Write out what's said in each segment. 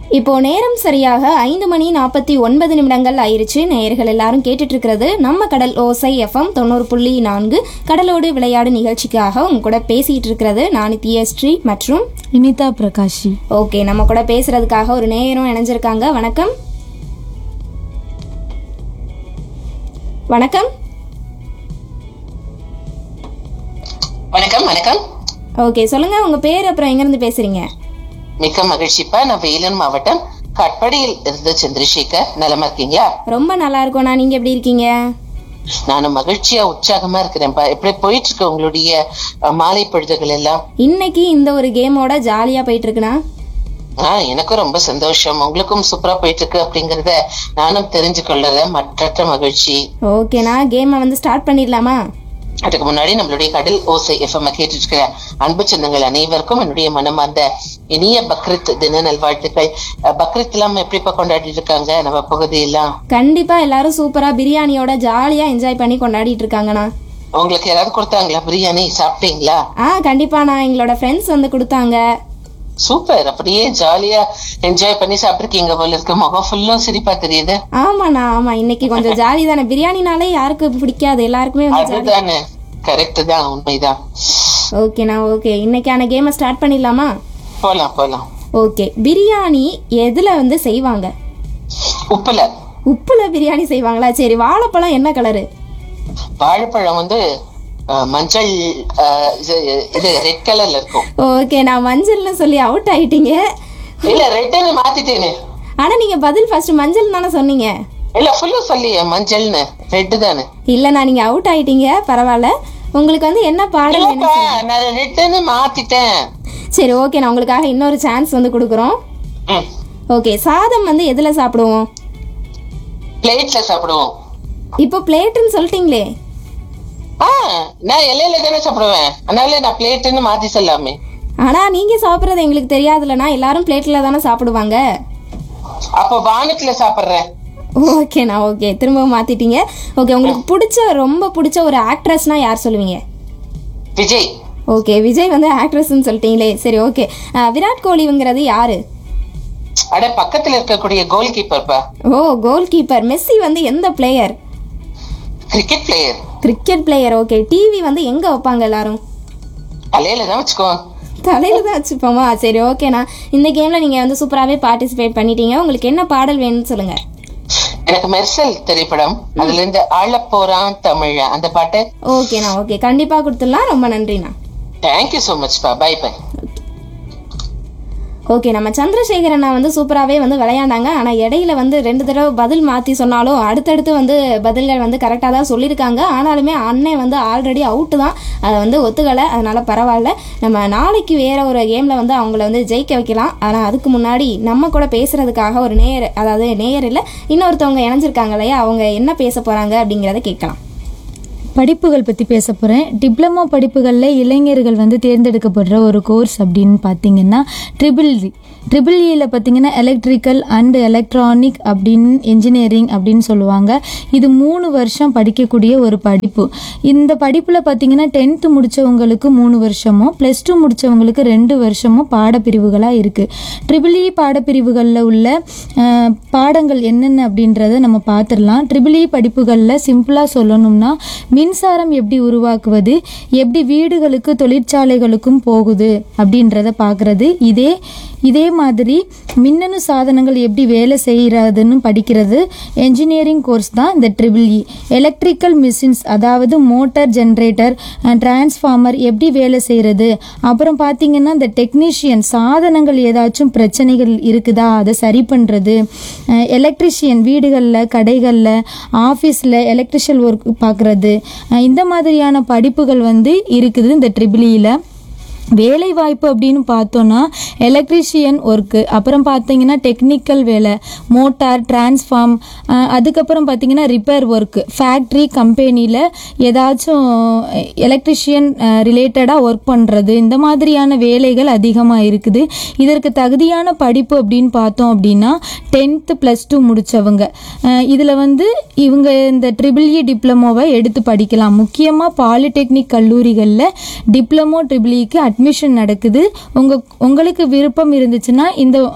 இப்போ நேரம் சரியாக ஐந்து மணி நாற்பத்தி ஒன்பது நிமிடங்கள் ஆயிருச்சு நேயர்கள் எல்லாரும் கேட்டுட்டு இருக்கிறது நம்ம கடல் ஓசை எஃப்எம் தொண்ணூறு புள்ளி நான்கு கடலோடு விளையாடு நிகழ்ச்சிக்காக உங்க கூட பேசிட்டு இருக்கிறது நான் ஸ்ரீ மற்றும் இனிதா பிரகாஷி ஓகே நம்ம கூட பேசுறதுக்காக ஒரு நேயரும் இணைஞ்சிருக்காங்க வணக்கம் வணக்கம் வணக்கம் வணக்கம் ஓகே சொல்லுங்க உங்க பேர் அப்புறம் எங்கிருந்து பேசுறீங்க மிக்க மகிழ்ச்சிப்பா நான் வேலூர் மாவட்டம் கட்படியில் இருந்து சந்திரசேகர் நலமா இருக்கீங்களா ரொம்ப நல்லா இருக்கோண்ணா நீங்க எப்படி இருக்கீங்க நானும் மகிழ்ச்சியா உற்சாகமா இருக்கிறேன்ப்பா எப்படி போயிட்டு இருக்கு உங்களுடைய அஹ், மாலை பொழுதுகள் எல்லாம் இன்னைக்கு இந்த ஒரு கேமோட ஜாலியா போயிட்டு இருக்குண்ணா ஆஹ் எனக்கும் ரொம்ப சந்தோஷம் உங்களுக்கும் சூப்பரா போயிட்டு இருக்கு அப்படிங்கறத நானும் தெரிஞ்சு கொள்ளற மற்றற்ற மகிழ்ச்சி ஓகேண்ணா கேமை வந்து ஸ்டார்ட் பண்ணிடலாமா அதுக்கு முன்னாடி நம்மளுடைய கடல் ஓசை எஃப்எம் கேட்டுட்டு இருக்கிற அன்பு சொந்தங்கள் அனைவருக்கும் என்னுடைய மனமார்ந்த இனிய பக்ரீத் தின நல்வாழ்த்துக்கள் அஹ், பக்ரீத் எல்லாம் எப்படிப்பா கொண்டாடிட்டு இருக்காங்க நம்ம பகுதியெல்லாம் கண்டிப்பா எல்லாரும் சூப்பரா பிரியாணியோட ஜாலியா என்ஜாய் பண்ணி கொண்டாடிட்டு இருக்காங்கண்ணா உங்களுக்கு யாராவது கொடுத்தாங்களா பிரியாணி சாப்பிட்டீங்களா ஆ கண்டிப்பாண்ணா எங்களோட ஃப்ரெண்ட்ஸ் வந்து கொடுத்தாங்க சூப்பர் அப்படியே ஜாலியா என்ஜாய் பண்ணி சாப்பிட்டுருக்கீங்க போல இருக்கு முகம் ஃபுல்லும் சிரிப்பா தெரியுது ஆமாண்ணா ஆமா இன்னைக்கு கொஞ்சம் ஜாலி தானே பிரியாணினாலே யாருக்கு பிடிக்காது எல்லாருக்குமே வந்து ஜாலி அதுதானே கரெக்ட் தான் உண்மைதான் ஓகேண்ணா ஓகே இன்னைக்கான கேமை ஸ்டார்ட் பண்ணிடலாமா போலாம் போலாம் ஓகே பிரியாணி எதுல வந்து செய்வாங்க உப்புல உப்புல பிரியாணி செய்வாங்களா சரி வாழைப்பழம் என்ன கலரு வாழைப்பழம் வந்து அஹ், மஞ்சள் அஹ், இது இது ரெட் கலர்ல இருக்கும் ஓகே நான் மஞ்சள்னு சொல்லி அவுட் ஆயிட்டீங்க இல்ல ரெட்னு மாத்திட்டேனே ஆனா நீங்க பதில் ஃபர்ஸ்ட் மஞ்சள் தானே சொன்னீங்க இல்ல ஃபுல்லு சொல்லியே மஞ்சள்னு ரெட் தானே இல்லைண்ணா நீங்க அவுட் ஆயிட்டீங்க பரவாயில்ல உங்களுக்கு வந்து என்ன பாடல் வேணும் இல்லப்பா நான் ரெட்னு மாத்திட்டேன் சரி ஓகே நான் உங்களுக்காக இன்னொரு சான்ஸ் வந்து கொடுக்குறோம் ம். ஓகே சாதம் வந்து எதுல சாப்பிடுவோம் பிளேட்ல சாப்பிடுவோம் இப்போ பிளேட்டுன்னு சொல்லிட்டீங்களே ஆ நான் இலையில தானே சாப்பிடுவேன் அதனால நான் பிளேட்டுன்னு மாத்தி சொல்லாமே ஆனா நீங்க சாப்பிட்றது எங்களுக்கு தெரியாதுல்லண்ணா எல்லாரும் பிளேட்ல தானே சாப்பிடுவாங்க அப்ப வானத்துல சாப்பிடுறேன் ஓகேண்ணா ஓகே திரும்பவும் மாத்திட்டீங்க ஓகே உங்களுக்கு பிடிச்ச ரொம்ப பிடிச்ச ஒரு ஆக்ட்ரஸ்னா யார் சொல்லுவீங்க விஜய் ஓகே விஜய் வந்து ஆக்ட்ரஸ்ன்னு சொல்லிட்டீங்களே சரி ஓகே விராட் கோலிங்கிறது யாரு அட பக்கத்துல இருக்கக்கூடிய கோல் கீப்பர்ப்பா ஓ கோல் கீப்பர் மெஸ்ஸி வந்து எந்த player cricket player cricket player okay TV வந்து எங்க வைப்பாங்க எல்லாரும் தலையில தான் வச்சுக்கோ தலையில தான் வச்சுப்போமா சரி ஓகேண்ணா இந்த கேம்ல நீங்க வந்து சூப்பராகவே பார்ட்டிசிபேட் பண்ணிட்டீங்க உங்களுக்கு என்ன பாடல் வேணும்னு சொல்லுங்க எனக்கு மெர்சல் திரைப்படம் அதுல இருந்து ஆளப்போறான் தமிழ அந்த பாட்டு ஓகேண்ணா ஓகே கண்டிப்பா கொடுத்துடலாம் ரொம்ப நன்றிண்ணா தேங்க்யூ சோ மச் பா பை பை ஓகே நம்ம சந்திரசேகர் அண்ணா வந்து சூப்பராகவே வந்து விளையாண்டாங்க ஆனால் இடையில வந்து ரெண்டு தடவை பதில் மாற்றி சொன்னாலும் அடுத்தடுத்து வந்து பதில்கள் வந்து கரெக்டாக தான் சொல்லியிருக்காங்க ஆனாலுமே அண்ணன் வந்து ஆல்ரெடி அவுட்டு தான் அதை வந்து ஒத்துக்கலை அதனால பரவாயில்ல நம்ம நாளைக்கு வேற ஒரு கேமில் வந்து அவங்கள வந்து ஜெயிக்க வைக்கலாம் ஆனால் அதுக்கு முன்னாடி நம்ம கூட பேசுறதுக்காக ஒரு நேயர் அதாவது நேயர் இல்லை இன்னொருத்தவங்க இணைஞ்சிருக்காங்க இல்லையா அவங்க என்ன பேச போகிறாங்க அப்படிங்கிறத கேட்கலாம் படிப்புகள் பற்றி பேச போகிறேன் டிப்ளமோ படிப்புகளில் இளைஞர்கள் வந்து தேர்ந்தெடுக்கப்படுற ஒரு கோர்ஸ் அப்படின்னு பார்த்தீங்கன்னா ட்ரிபிள் இ ட்ரிபிள் இயில் பார்த்தீங்கன்னா எலக்ட்ரிக்கல் அண்ட் எலக்ட்ரானிக் அப்படின்னு இன்ஜினியரிங் அப்படின்னு சொல்லுவாங்க இது மூணு வருஷம் படிக்கக்கூடிய ஒரு படிப்பு இந்த படிப்பில் பார்த்தீங்கன்னா டென்த்து முடித்தவங்களுக்கு மூணு வருஷமும் ப்ளஸ் டூ முடித்தவங்களுக்கு ரெண்டு வருஷமும் பாடப்பிரிவுகளாக இருக்குது ட்ரிபிள் இ பாடப்பிரிவுகளில் உள்ள அஹ், பாடங்கள் என்னென்ன அப்படின்றத நம்ம பார்த்துடலாம் ட்ரிபிள் இ படிப்புகளில் சிம்பிளாக சொல்லணும்னா மின்சாரம் எப்படி உருவாக்குவது எப்படி வீடுகளுக்கு தொழிற்சாலைகளுக்கும் போகுது அப்படின்றத பார்க்குறது இதே இதே மாதிரி மின்னணு சாதனங்கள் எப்படி வேலை செய்கிறதுன்னு படிக்கிறது என்ஜினியரிங் கோர்ஸ் தான் இந்த ட்ரிபிள் இ எலக்ட்ரிக்கல் மிஷின்ஸ் அதாவது மோட்டார் ஜென்ரேட்டர் டிரான்ஸ்ஃபார்மர் எப்படி வேலை செய்கிறது அப்புறம் பார்த்தீங்கன்னா இந்த டெக்னீஷியன் சாதனங்கள் ஏதாச்சும் பிரச்சனைகள் இருக்குதா அதை சரி பண்ணுறது எலக்ட்ரிஷியன் வீடுகளில் கடைகளில் ஆஃபீஸில் எலக்ட்ரிஷியல் ஒர்க் பார்க்குறது இந்த மாதிரியான படிப்புகள் வந்து இருக்குது இந்த ட்ரிபிளியில் வேலை வாய்ப்பு அப்படின்னு பார்த்தோன்னா எலக்ட்ரிஷியன் ஒர்க்கு அப்புறம் பார்த்தீங்கன்னா டெக்னிக்கல் வேலை மோட்டார் டிரான்ஸ்ஃபார்ம் அதுக்கப்புறம் பார்த்தீங்கன்னா ரிப்பேர் ஒர்க்கு ஃபேக்ட்ரி கம்பெனியில் ஏதாச்சும் எலக்ட்ரிஷியன் ரிலேட்டடாக ஒர்க் பண்ணுறது இந்த மாதிரியான வேலைகள் அதிகமாக இருக்குது இதற்கு தகுதியான படிப்பு அப்படின்னு பார்த்தோம் அப்படின்னா டென்த்து ப்ளஸ் டூ முடித்தவங்க இதில் வந்து இவங்க இந்த ட்ரிபிள் இ டிப்ளமோவை எடுத்து படிக்கலாம் முக்கியமாக பாலிடெக்னிக் கல்லூரிகளில் டிப்ளமோ ட்ரிபிள் இக்கு அட்மிஷன் நடக்குது உங்க உங்களுக்கு விருப்பம் இருந்துச்சுன்னா இந்த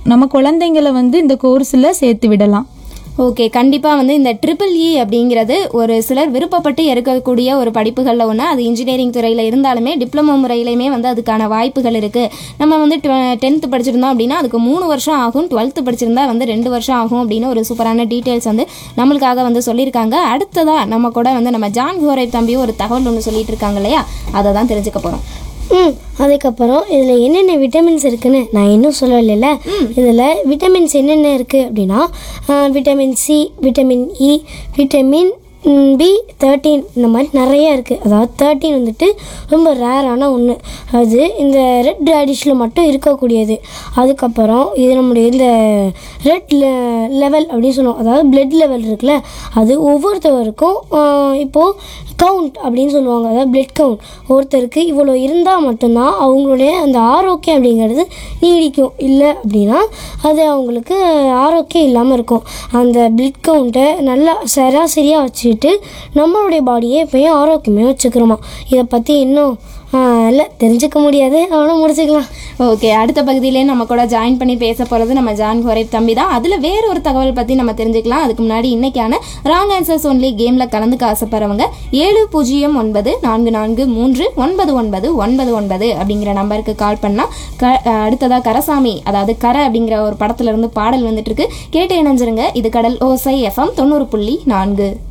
நம்ம குழந்தைங்களை வந்து இந்த கோர்ஸில் சேர்த்து விடலாம் ஓகே கண்டிப்பாக வந்து இந்த ட்ரிபிள் இ அப்படிங்கிறது ஒரு சிலர் விருப்பப்பட்டு எடுக்கக்கூடிய ஒரு படிப்புகளில் ஒன்று அது இன்ஜினியரிங் துறையில் இருந்தாலுமே டிப்ளமோ முறையிலையுமே வந்து அதுக்கான வாய்ப்புகள் இருக்குது நம்ம வந்து டென்த்து படிச்சிருந்தோம் அப்படின்னா அதுக்கு மூணு வருஷம் ஆகும் டுவெல்த்து படிச்சிருந்தா வந்து ரெண்டு வருஷம் ஆகும் அப்படின்னு ஒரு சூப்பரான டீட்டெயில்ஸ் வந்து நம்மளுக்காக வந்து சொல்லியிருக்காங்க அடுத்ததாக நம்ம கூட வந்து நம்ம ஜான் கோரை தம்பியும் ஒரு தகவல் ஒன்று சொல்லிட்டு இருக்காங்க இல்லையா அதை தான் தெரிஞ்சுக்க போகிறோம் ம் அதுக்கப்புறம் இதில் என்னென்ன விட்டமின்ஸ் இருக்குன்னு நான் இன்னும் சொல்லலைல்ல இதில் விட்டமின்ஸ் என்னென்ன இருக்குது அப்படின்னா ஆஹ், vitamin C vitamin E vitamin B thirteen இந்த மாதிரி நிறைய இருக்குது அதாவது தேர்ட்டீன் வந்துட்டு ரொம்ப ரேரான ஒன்று அது இந்த ரெட் ரேடிஷில் மட்டும் இருக்கக்கூடியது அதுக்கப்புறம் இது நம்முடைய இந்த ரெட் லெவல் அப்படின்னு சொல்லுவோம் அதாவது பிளட் லெவல் இருக்குல்ல அது ஒவ்வொருத்தவருக்கும் ஆஹ், இப்போது கவுண்ட் அப்படின்னு சொல்லுவாங்க அதாவது பிளட் கவுண்ட் ஒருத்தருக்கு இவ்வளோ இருந்தால் மட்டும்தான் அவங்களுடைய அந்த ஆரோக்கியம் அப்படிங்கிறது நீடிக்கும் இல்லை அப்படின்னா அது அவங்களுக்கு ஆரோக்கியம் இல்லாமல் இருக்கும் அந்த பிளட் கவுண்ட்டை நல்லா சராசரியாக வச்சுட்டு நம்மளுடைய பாடியை எப்பயும் ஆரோக்கியமாக வச்சுக்கிறோமா இதை பற்றி இன்னும் இல்லை தெரிஞ்சுக்க முடியாது அவ்வளோ முடிச்சுக்கலாம் ஓகே அடுத்த பகுதியிலே நம்ம கூட ஜாயின் பண்ணி பேச போகிறது நம்ம ஜான் கோரை தம்பி தான் அதில் வேற ஒரு தகவல் பற்றி நம்ம தெரிஞ்சுக்கலாம் அதுக்கு முன்னாடி இன்னைக்கான ராங் ஆன்சர்ஸ் ஒன்லி கேமில் கலந்துக்க ஆசைப்படுறவங்க ஏழு பூஜ்ஜியம் ஒன்பது நான்கு நான்கு மூன்று ஒன்பது ஒன்பது ஒன்பது ஒன்பது அப்படிங்கிற நம்பருக்கு கால் பண்ணால் க அடுத்ததாக கரசாமி அதாவது கரை அப்படிங்கிற ஒரு படத்துல இருந்து பாடல் வந்துட்டு இருக்கு கேட்டு இணைஞ்சிருங்க இது கடல் ஓசை எஃப்எம் தொண்ணூறு புள்ளி நான்கு